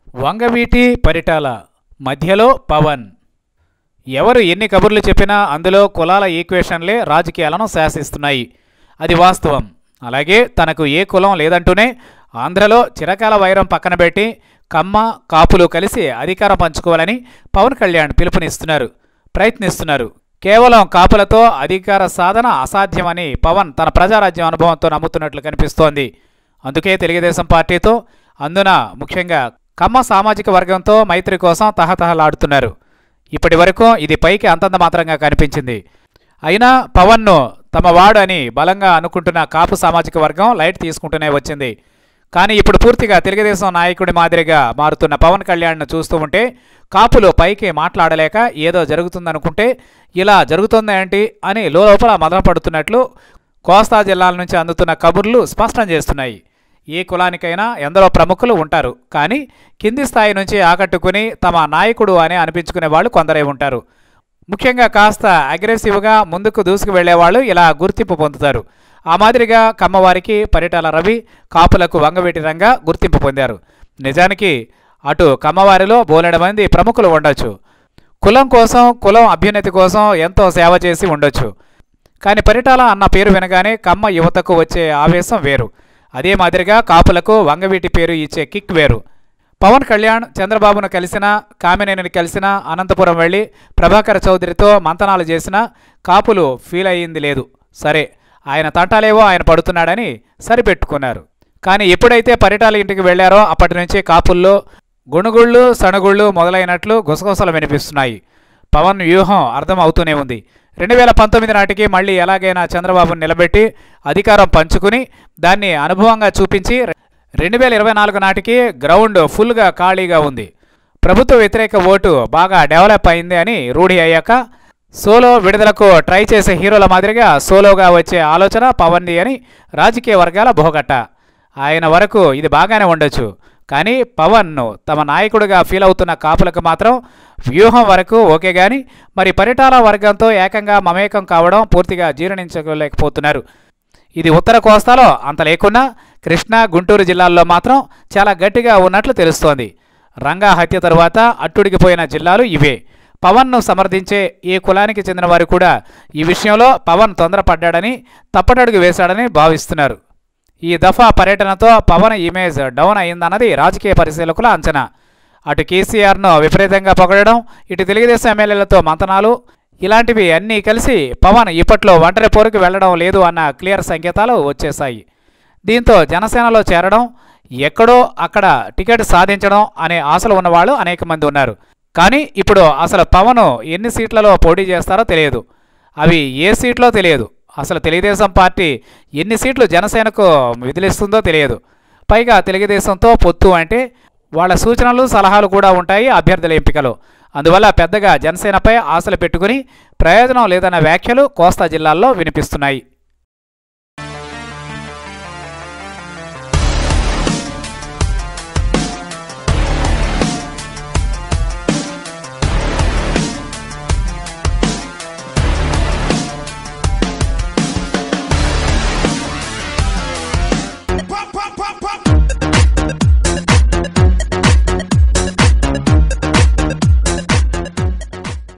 వంగవీటి పరిటాల మధ్యలో పవన్ ఎవరు ఎన్ని కబుర్లు చెప్పినా అందులో కులాల ఈక్వేషన్లే రాజకీయాలను శాసిస్తున్నాయి అది వాస్తవం అలాగే తనకు ఏ కులం లేదంటూనే ఆంధ్రలో చిరకాల వైరం పక్కన పెట్టి కమ్మ కాపులు కలిసి అధికారం పంచుకోవాలని పవన్ కళ్యాణ్ పిలుపునిస్తున్నారు ప్రయత్నిస్తున్నారు కేవలం కాపులతో అధికార సాధన అసాధ్యమని పవన్ తన ప్రజారాజ్యం అనుభవంతో నమ్ముతున్నట్లు కనిపిస్తోంది అందుకే తెలుగుదేశం పార్టీతో అందున ముఖ్యంగా కమ్మ సామాజిక వర్గంతో మైత్రి కోసం తహతహలాడుతున్నారు ఇప్పటి వరకు ఇది పైకి అంతంత మాత్రంగా కనిపించింది అయినా పవన్ను తమ వాడు అని బలంగా అనుకుంటున్న కాపు సామాజిక వర్గం లైట్ తీసుకుంటూనే వచ్చింది కానీ ఇప్పుడు పూర్తిగా తెలుగుదేశం నాయకుడి మాదిరిగా మారుతున్న పవన్ కళ్యాణ్ను చూస్తూ ఉంటే కాపులు పైకి మాట్లాడలేక ఏదో జరుగుతుందనుకుంటే ఇలా జరుగుతుంది ఏంటి అని లోపల మదనపడుతున్నట్లు కోస్తా జిల్లాల నుంచి అందుతున్న కబుర్లు స్పష్టం చేస్తున్నాయి ఏ కులానికైనా ఎందరో ప్రముఖులు ఉంటారు కానీ కింది స్థాయి నుంచి ఆకట్టుకుని తమ నాయకుడు అని అనిపించుకునే వాళ్ళు కొందరే ఉంటారు ముఖ్యంగా కాస్త అగ్రెసివ్గా ముందుకు దూసుకు వెళ్లేవాళ్ళు ఇలా గుర్తింపు పొందుతారు ఆ మాదిరిగా కమ్మవారికి పరిటాల రవి కాపులకు వంగవీటి రంగా గుర్తింపు పొందారు నిజానికి అటు కమ్మవారిలో బోలెడ మంది ప్రముఖులు ఉండొచ్చు కులం కోసం కులం అభ్యున్నతి కోసం ఎంతో సేవ చేసి ఉండొచ్చు కానీ పరిటాల అన్న పేరు వినగానే కమ్మ యువతకు వచ్చే ఆవేశం వేరు అదే మాదిరిగా కాపులకు వంగవీటి పేరు ఇచ్చే కిక్ వేరు పవన్ కళ్యాణ్ చంద్రబాబును కలిసిన కామినేనిని కలిసిన అనంతపురం వెళ్ళి ప్రభాకర్ చౌదరితో మంతనాలు చేసిన కాపులు ఫీల్ అయ్యింది లేదు సరే ఆయన తంటాలేవో ఆయన పడుతున్నాడని సరిపెట్టుకున్నారు కానీ ఎప్పుడైతే పరిటాల ఇంటికి వెళ్లారో అప్పటి నుంచి కాపుల్లో గుణుగుళ్ళు సణుగుళ్ళు మొదలైనట్లు గుసగుసలు వినిపిస్తున్నాయి పవన్ వ్యూహం అర్థం అవుతూనే ఉంది రెండు వేల పంతొమ్మిది నాటికి మళ్ళీ ఎలాగైనా చంద్రబాబును నిలబెట్టి అధికారం పంచుకుని దాన్ని అనుభవంగా చూపించి రెండు వేల ఇరవై నాలుగు నాటికి గ్రౌండ్ ఫుల్గా ఖాళీగా ఉంది ప్రభుత్వ వ్యతిరేక ఓటు బాగా డెవలప్ అయింది అని రూఢి అయ్యాక సోలో విడుదలకు ట్రై చేసే హీరోల మాదిరిగా సోలోగా వచ్చే ఆలోచన పవన్ది అని రాజకీయ వర్గాల బోగట్ట ఆయన వరకు ఇది బాగానే ఉండొచ్చు కానీ పవన్ను తమ నాయకుడిగా ఫీల్ అవుతున్న కాపులకు మాత్రం వ్యూహం వరకు ఓకే కానీ మరి పరిటాల వర్గంతో ఏకంగా మమేకం కావడం పూర్తిగా జీర్ణించలేకపోతున్నారు ఇది ఉత్తర కోస్తాలో అంత లేకున్నా కృష్ణా గుంటూరు జిల్లాల్లో మాత్రం చాలా గట్టిగా ఉన్నట్లు తెలుస్తోంది రంగా హత్య తరువాత అట్టుడికిపోయిన జిల్లాలు ఇవే పవన్ను సమర్థించే ఏ కులానికి చెందిన వారు కూడా ఈ విషయంలో పవన్ తొందరపడ్డాడని తప్పటడుగు వేశాడని భావిస్తున్నారు ఈ దఫా పర్యటనతో పవన్ ఇమేజ్ డౌన్ అయిందన్నది రాజకీయ పరిశీలకుల అంచనా అటు కేసీఆర్ను విపరీతంగా పొగడడం ఇటు తెలుగుదేశం ఎమ్మెల్యేలతో మంతనాలు ఇలాంటివి అన్నీ కలిసి పవన్ ఇప్పట్లో ఒంటరి పోరుకు వెళ్లడం లేదు అన్న క్లియర్ సంకేతాలు వచ్చేశాయి దీంతో జనసేనలో చేరడం ఎక్కడో అక్కడ టికెట్ సాధించడం అనే ఆశలు ఉన్నవాళ్ళు అనేక మంది ఉన్నారు కానీ ఇప్పుడు అసలు పవన్ ఎన్ని సీట్లలో పోటీ చేస్తారో తెలియదు అవి ఏ సీట్లో తెలియదు అసలు తెలుగుదేశం పార్టీ ఎన్ని సీట్లు జనసేనకు విధిలిస్తుందో తెలియదు పైగా తెలుగుదేశంతో పొత్తు అంటే వాళ్ళ సూచనలు సలహాలు కూడా ఉంటాయి అభ్యర్థుల ఎంపికలో అందువల్ల పెద్దగా జనసేనపై ఆశలు పెట్టుకుని ప్రయోజనం లేదన్న వ్యాఖ్యలు కోస్తా జిల్లాల్లో వినిపిస్తున్నాయి